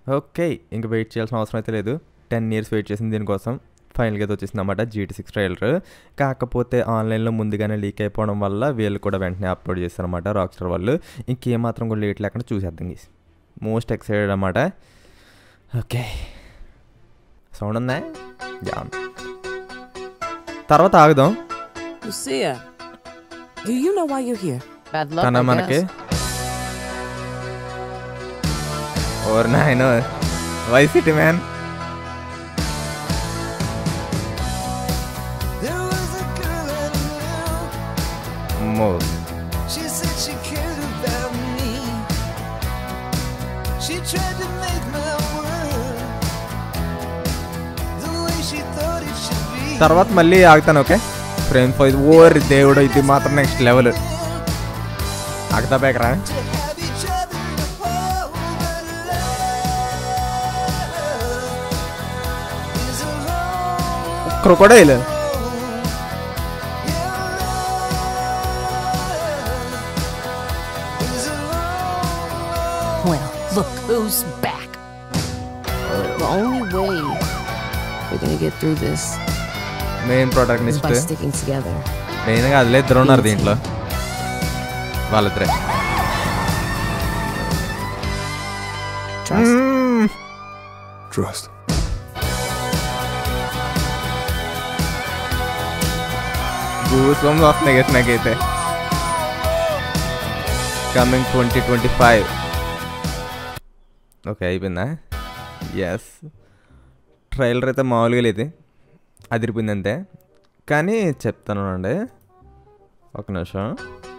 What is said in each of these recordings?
Okay ఇంకా wait చేయాల్సిన అవసరం అయితే లేదు టెన్ ఇయర్స్ వెయిట్ చేసింది దీనికోసం ఫైనల్గా అయితే వచ్చేసింది అనమాట జీటీ సిక్స్ ట్రైలర్ కాకపోతే ఆన్లైన్లో ముందుగానే లీక్ అయిపోవడం వల్ల వీళ్ళు కూడా వెంటనే అప్లోడ్ చేస్తారన్నమాట రాక్ స్టార్ వాళ్ళు ఇంకేమాత్రం కూడా లేట్ లేకుండా చూసేద్దాం గీస్ మోస్ట్ ఎక్సైటెడ్ అనమాట ఓకే సౌండ్ ఉందా యా తర్వాత ఆగుదాం Lucia, do you know why you're here? Bad luck, తన I మనకి guess. ఓర్ నాయన Vice City man There was a girl I knew. అమ్మో She said she cared about me. She tried to make my world the way she thought it should be. తర్వాత మళ్ళీ ఆగుతాను okay frame five ఓర్ దేవుడు ఇది మాత్రం next level ఆగుతా బేకరా To have each other to hold, but love is alone. Crocodile Your love is alone. Well, look who's back. The only way we're gonna get through this main is protagonist by sticking together. మెయిన్గా అదిలే ఇద్దరు ఉన్నారు దీంట్లో వాళ్ళిద్దరే Trust. Trust. Goose bumps వస్తున్నాయి కదా నాకైతే coming twenty twenty five okay అయిపోయిందా yes trailer అయితే మామూలుగా లేదు అదిరిపోయింది అంతే కానీ చెప్తాను అండి ఒక నిమిషం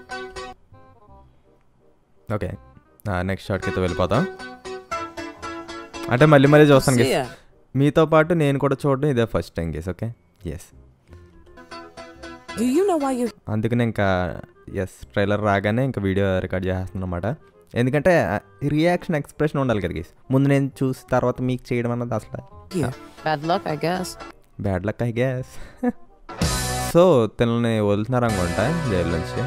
ఓకే నెక్స్ట్ షాట్కి అయితే వెళ్ళిపోతాం అంటే మళ్ళీ మళ్ళీ చూస్తాను guys. Lucia, మీతో పాటు నేను కూడా చూడడం ఇదే first time guys okay yes do you know why you're అందుకనే ఇంకా ఎస్ ట్రైలర్ రాగానే ఇంకా వీడియో రికార్డ్ చేస్తున్నాను అనమాట ఎందుకంటే రియాక్షన్ ఎక్స్ప్రెషన్ ఉండాలి కదా గేస్ ముందు నేను చూసి తర్వాత మీకు చేయడం అన్నది అసలు here? Bad luck, I guess. Bad luck I guess so తనని వదులుతున్నారు అనుకుంటా జైలు నుంచి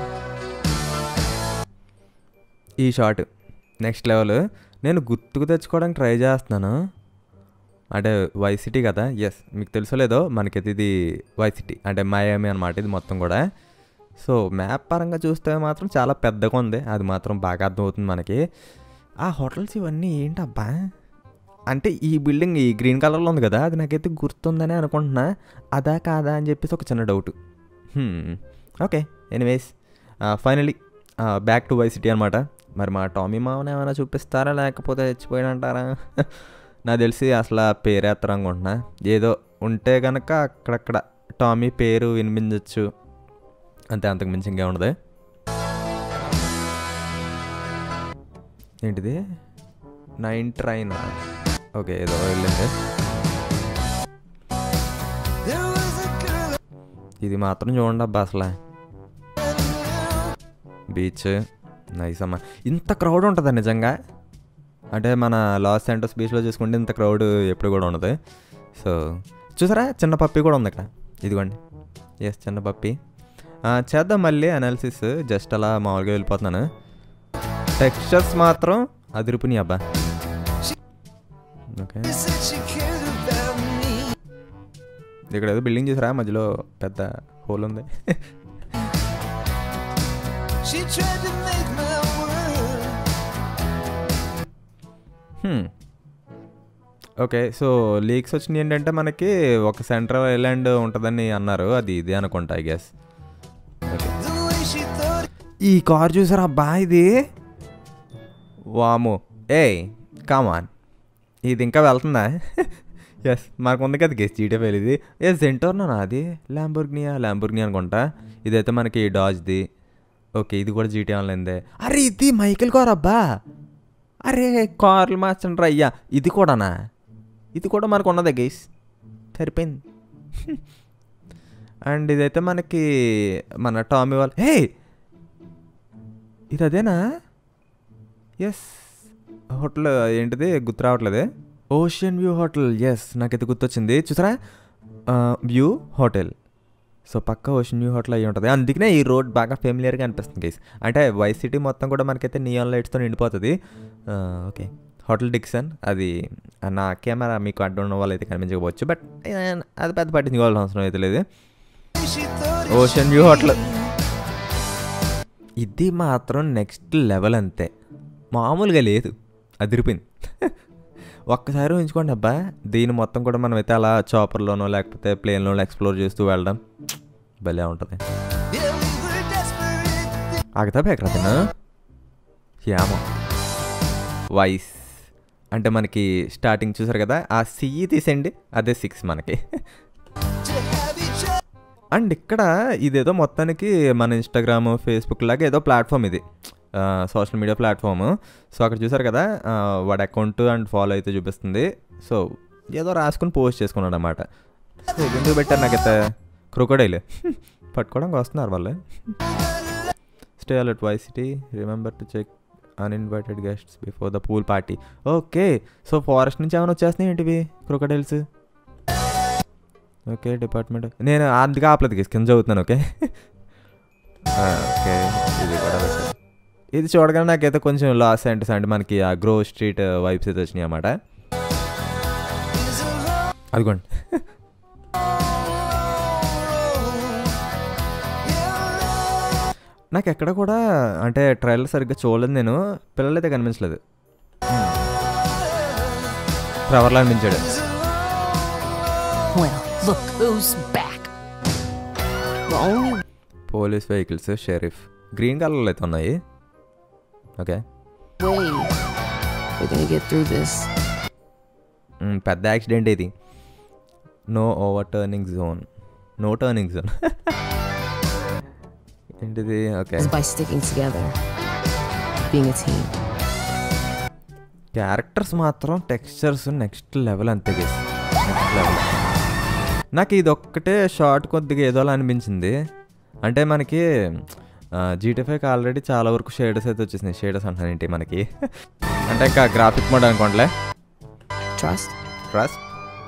ఈ షాట్ నెక్స్ట్ లెవెల్ నేను గుర్తుకు తెచ్చుకోవడానికి ట్రై చేస్తున్నాను అంటే వై సిటీ కదా ఎస్ మీకు తెలుసో లేదో మనకైతే ఇది వై సిటీ అంటే మయామి అనమాట ఇది మొత్తం కూడా సో మ్యాప్ పరంగా చూస్తే మాత్రం చాలా పెద్దగా ఉంది అది మాత్రం బాగా అర్థమవుతుంది మనకి ఆ హోటల్స్ ఇవన్నీ ఏంటబ్బా అంటే ఈ బిల్డింగ్ ఈ గ్రీన్ కలర్లో ఉంది కదా అది నాకైతే గుర్తుందని అనుకుంటున్నా అదా కాదా అని చెప్పేసి ఒక చిన్న doubt okay anyways finally back to Vice City అనమాట మరి మా టామీ మామని ఏమైనా చూపిస్తారా లేకపోతే చచ్చిపోయాడంటారా నాకు తెలిసి అసలు ఆ పేరేస్తారు అనుకుంటున్నా ఏదో ఉంటే కనుక అక్కడక్కడ టామీ పేరు వినిపించవచ్చు అంతే అంతకు మించి ఇంకే ఉండదు ఏంటిది నైన్ ట్రైన్ ఓకే ఏదో వెళ్ళింది There was a girl ఇది మాత్రం చూడండి అబ్బా అసలు బీచ్ నైస్ అమ్మా ఇంత క్రౌడ్ ఉంటుందా నిజంగా అంటే మన లాస్ సెంటర్స్ బీచ్లో చూసుకుంటే ఇంత క్రౌడ్ ఎప్పుడు కూడా ఉండదు సో చూసారా చిన్న పప్పి కూడా ఉంది ఇక్కడ ఇదిగోండి ఎస్ చిన్న పప్పి ఆ, చేద్దాం మళ్ళీ అనాలిసిస్ జస్ట్ అలా మామూలుగా వెళ్ళిపోతున్నాను టెక్స్చర్స్ మాత్రం అదిరిపోయినాయి అబ్బా okay She said she cared about me. ఇక్కడ ఏదో బిల్డింగ్ చూసారా మధ్యలో పెద్ద హోల్ ఉంది She tried to make my world hmm. Okay so leaks వచ్చినాయి ఏంటంటే మనకి ఒక సెంట్రల్ ఐలాండ్ ఉంటుందని అన్నారు అది ఇదే అనుకుంటా I guess the way she thought ఈ కార్ చూసారా అబ్బా ఇది వాము ఏయ్ కామాన్ ఇది ఇంకా వెళ్తుందా ఎస్ మనకు ఉంది కదా గెస్ జీటే ఇది ఏ జెంటోర్నా అది ల్యాంబోర్గ్నియా ల్యాంబోర్గ్నియా అనుకుంటా ఇదైతే మనకి డాజ్ది ఓకే ఇది కూడా జీటీ ఆన్లైన్దే అరే ఇది మైకిల్ కార్ అబ్బా అరే కార్లు మార్చండి అయ్యా ఇది కూడానా ఇది కూడా మనకు ఉన్నదే గేస్ సరిపోయింది అండ్ ఇదైతే మనకి మన టామీ వాళ్ళు హే ఇది అదేనా ఎస్ హోటల్ ఏంటిది గుర్తు రావట్లేదే ఓషియన్ వ్యూ హోటల్ ఎస్ నాకైతే గుర్తొచ్చింది చూసారా వ్యూ హోటల్ సో పక్క ఓషన్ వ్యూ హోటల్ అయ్యి ఉంటుంది అందుకనే ఈ రోడ్ బాగా ఫెమిలియర్గా అనిపిస్తుంది గైస్ అంటే వై సిటీ మొత్తం కూడా మనకైతే నియాన్ లైట్స్తో నిండిపోతుంది ఓకే హోటల్ డిక్సన్ అది నా కెమెరా మీకు అడ్డు ఉన్న వాళ్ళు అయితే కనిపించకపోవచ్చు బట్ అది పెద్ద పట్టించుకోవాల్సిన అవసరం అయితే లేదు ఓషన్ వ్యూ హోటల్ ఇది మాత్రం నెక్స్ట్ లెవెల్ అంతే మామూలుగా లేదు అదిరిపోయింది ఒక్కసారి ఉంచుకోండి అబ్బా దీని మొత్తం కూడా మనం అయితే అలా చాపర్లోనో లేకపోతే ప్లేన్లోనో ఎక్స్ప్లోర్ చేస్తూ వెళ్ళడం భలే ఉంటుంది ఆగతా ఎక్కడ తిన్నా యామో వాయిస్ అంటే మనకి స్టార్టింగ్ చూసారు కదా ఆ సిఈ తీసేయండి అదే సిక్స్ మనకి అండ్ ఇక్కడ ఇదేదో మొత్తానికి మన ఇన్స్టాగ్రామ్ ఫేస్బుక్ లాగా ఏదో ప్లాట్ఫామ్ ఇది సోషల్ మీడియా ప్లాట్ఫామ్ సో అక్కడ చూసారు కదా ఆ, వాడి అకౌంట్ అండ్ ఫాలో అయితే చూపిస్తుంది సో ఏదో రాసుకుని పోస్ట్ చేసుకున్నాడు అనమాట సో ఇది ఎందుకు పెట్టారు నాకైతే క్రొకోడైల్ పట్టుకోవడానికి వస్తున్నారు వాళ్ళు stay alert Vice City remember to check uninvited guests before the pool party okay so forest నుంచి ఏమైనా వచ్చేస్తున్నాయి ఏంటివి క్రొకడైల్స్ ఓకే డిపార్ట్మెంట్ నేను అందుకే ఆపలేదు గేస్ కింద చదువుతున్నాను ఓకే ఆ, ఓకే ఇది కూడా పెట్టాను. ఇది చూడగానే నాకైతే కొంచెం లాస్ సెంటర్స్ అంటే మనకి ఆ గ్రో స్ట్రీట్ వైబ్స్ అయితే వచ్చినాయి అన్నమాట అదిగోండి నాకు ఎక్కడ కూడా అంటే ట్రైలర్ సరిగ్గా చూడలేదు నేను పిల్లలైతే కనిపించలేదు ట్రెవర్లా అనిపించాడు Well, look who's back. The only police vehicles sheriff green కలర్లో అయితే ఉన్నాయి okay way we're gonna get through this hmm, పెద్ద యాక్సిడెంట్ ఇది no over turning zone no turning zone ఏంటిది okay is by sticking together, being a team. Characters మాత్రం textures next level అంతే guys next level నాకు ఇది ఒక్కటే short కొద్దిగా ఏదోలా అనిపించింది అంటే మనకి జీటీ ఫైవ్కి ఆల్రెడీ చాలా వరకు షేడర్స్ అయితే వచ్చేసినాయి షేడర్స్ అంటాను ఏంటి మనకి అంటే ఇంకా గ్రాఫిక్ మోడ్ అనుకోండిలే Trust? Trust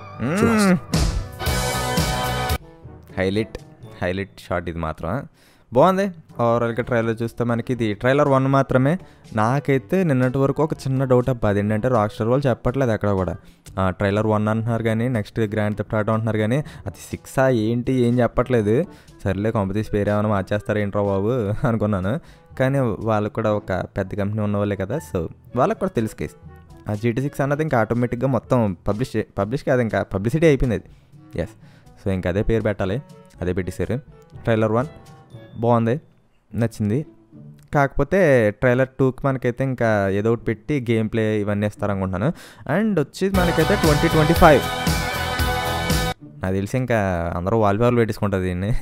highlight highlight shot ఇది మాత్రం బాగుంది ఓవరాల్గా ట్రైలర్ చూస్తే మనకి ఇది ట్రైలర్ వన్ మాత్రమే నాకైతే నిన్నటి వరకు ఒక చిన్న డౌట్ అబ్బా అది ఏంటంటే రాక్ స్టార్ వాళ్ళు చెప్పట్లేదు ఎక్కడ కూడా ట్రైలర్ వన్ అంటున్నారు కానీ నెక్స్ట్ గ్రాండ్ థెఫ్ట్ ఆటో అంటున్నారు కానీ అది సిక్సా ఏంటి ఏం చెప్పట్లేదు సర్లే కాంపిటీస్ పేరు ఏమైనా మార్చేస్తారు ఏంట్రా బాబు అనుకున్నాను కానీ వాళ్ళకు కూడా ఒక పెద్ద కంపెనీ ఉన్న వాళ్ళే కదా సో వాళ్ళకి కూడా తెలుసు కేసు ఆ జీటీ సిక్స్ అన్నది ఇంకా ఆటోమేటిక్గా మొత్తం పబ్లిష్ పబ్లిష్ కాదు ఇంకా పబ్లిసిటీ అయిపోయింది అది ఎస్ సో ఇంకా అదే పేరు పెట్టాలి అదే పెట్టేశారు ట్రైలర్ వన్ బాగుంది నచ్చింది కాకపోతే ట్రైలర్ టూకి మనకైతే ఇంకా ఏదో ఒకటి పెట్టి గేమ్ ప్లే ఇవన్నీ ఇస్తారనుకుంటున్నాను అండ్ వచ్చి మనకైతే ట్వంటీ ట్వంటీ ఫైవ్ నాకు తెలిసి ఇంకా అందరూ వాల్ పేపర్లు పెట్టేసుకుంటారు దీన్ని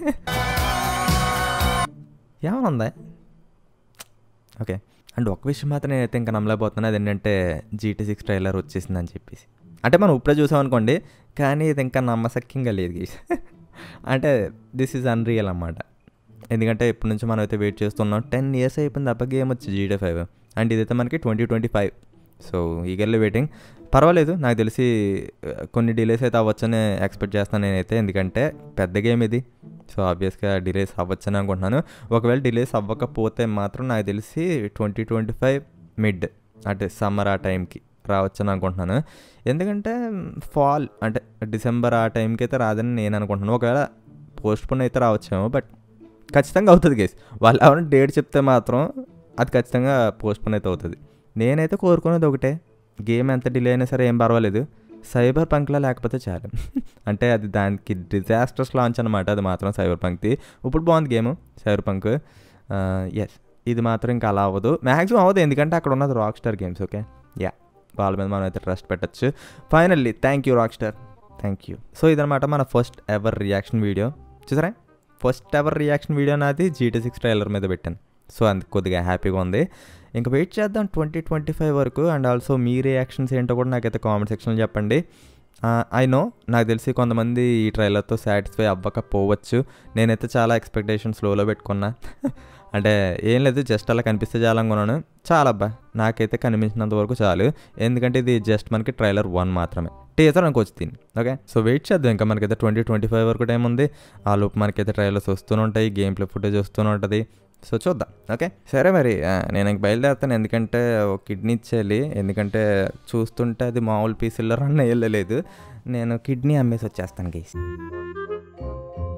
ఏమైనా ఉందా ఓకే అండ్ ఒక విషయం మాత్రం నేనైతే ఇంకా నమ్మలేకపోతున్నాను అది ఏంటంటే జీటీ సిక్స్ ట్రైలర్ వచ్చేసిందని చెప్పేసి అంటే మనం ఇప్పుడే చూసాం అనుకోండి కానీ ఇది ఇంకా నమ్మసక్యంగా లేదు guys. అంటే దిస్ ఈజ్ అన్రియల్ అన్నమాట ఎందుకంటే ఇప్పటి నుంచి మనం అయితే వెయిట్ చేస్తున్నాం టెన్ ఇయర్స్ అయిపోయింది అప్ప గేమ్ వచ్చి జీటీ ఫైవ్ అండ్ ఇదైతే మనకి twenty twenty five so eagerly waiting పర్వాలేదు నాకు తెలిసి ఆ, కొన్ని డిలేస్ అయితే అవ్వచ్చని ఎక్స్పెక్ట్ చేస్తాను నేనైతే ఎందుకంటే పెద్ద గేమ్ ఇది సో ఆబ్వియస్గా డిలేస్ అవ్వచ్చని అనుకుంటున్నాను ఒకవేళ డిలేస్ అవ్వకపోతే మాత్రం నాకు తెలిసి ట్వంటీ ట్వంటీ ఫైవ్ మిడ్ అంటే సమ్మర్ ఆ టైంకి రావచ్చని అనుకుంటున్నాను ఎందుకంటే ఫాల్ అంటే డిసెంబర్ ఆ టైంకి అయితే రాదని నేను అనుకుంటున్నాను ఒకవేళ పోస్ట్ పోన్ అయితే రావచ్చేమో బట్ ఖచ్చితంగా అవుతుంది గేస్ వాళ్ళు ఎవరైనా డేట్ చెప్తే మాత్రం అది ఖచ్చితంగా పోస్ట్ పోన్ అయితే అవుతుంది నేనైతే కోరుకునేది ఒకటే గేమ్ ఎంత డిలే అయినా సరే ఏం పర్వాలేదు సైబర్ పంక్లా లేకపోతే చాలు అంటే అది దానికి డిజాస్టర్స్ లాంచ్ అనమాట అది మాత్రం సైబర్ పంక్ది ఇప్పుడు బాగుంది గేమ్ సైబర్ పంక్ ఎస్ ఇది మాత్రం ఇంకా అలా అవ్వదు మ్యాక్సిమం అవ్వదు ఎందుకంటే అక్కడ ఉన్నది Rockstar Games okay yeah వాళ్ళ మీద మనం అయితే ట్రస్ట్ పెట్టచ్చు finally thank you Rockstar thank you so ఇదనమాట మన ఫస్ట్ ఎవర్ రియాక్షన్ వీడియో చూసారా ఫస్ట్ ఎవర్ రియాక్షన్ వీడియో నాది జీటీ సిక్స్ ట్రైలర్ మీద పెట్టాను సో అందుకు కొద్దిగా హ్యాపీగా ఉంది ఇంకా వెయిట్ చేద్దాం ట్వంటీ ట్వంటీ ఫైవ్ వరకు అండ్ ఆల్సో మీ రియాక్షన్స్ ఏంటో కూడా నాకైతే కామెంట్ సెక్షన్లో చెప్పండి ఐ నో నాకు తెలిసి కొంతమంది ఈ ట్రైలర్తో సాటిస్ఫై అవ్వకపోవచ్చు నేనైతే చాలా ఎక్స్పెక్టేషన్స్ లోలో పెట్టుకున్నా అంటే ఏం లేదు జస్ట్ అలా కనిపిస్తే చాలా అనుకున్నాను చాలా అబ్బా నాకైతే కనిపించినంత వరకు చాలు ఎందుకంటే ఇది జస్ట్ మనకి ట్రైలర్ వన్ మాత్రమే టీజర్ అనుకోవచ్చు దీన్ని ఓకే సో వెయిట్ చేద్దాం ఇంకా మనకైతే ట్వంటీ ట్వంటీ ఫైవ్ వరకు టైం ఉంది ఆ లోపు మనకైతే ట్రైలర్స్ వస్తూనే ఉంటాయి గేమ్ ప్లే ఫుటేజ్ వస్తూనే ఉంటుంది సో చూద్దాం ఓకే సరే మరి ఆ, నేను ఇంక బయలుదేరుతాను ఎందుకంటే ఒక కిడ్నీ ఇచ్చేయాలి ఎందుకంటే చూస్తుంటే అది మామూలు పీసుల్లో రన్ అయ్యలేదు నేను కిడ్నీ అమ్మేసి వచ్చేస్తాను గైస్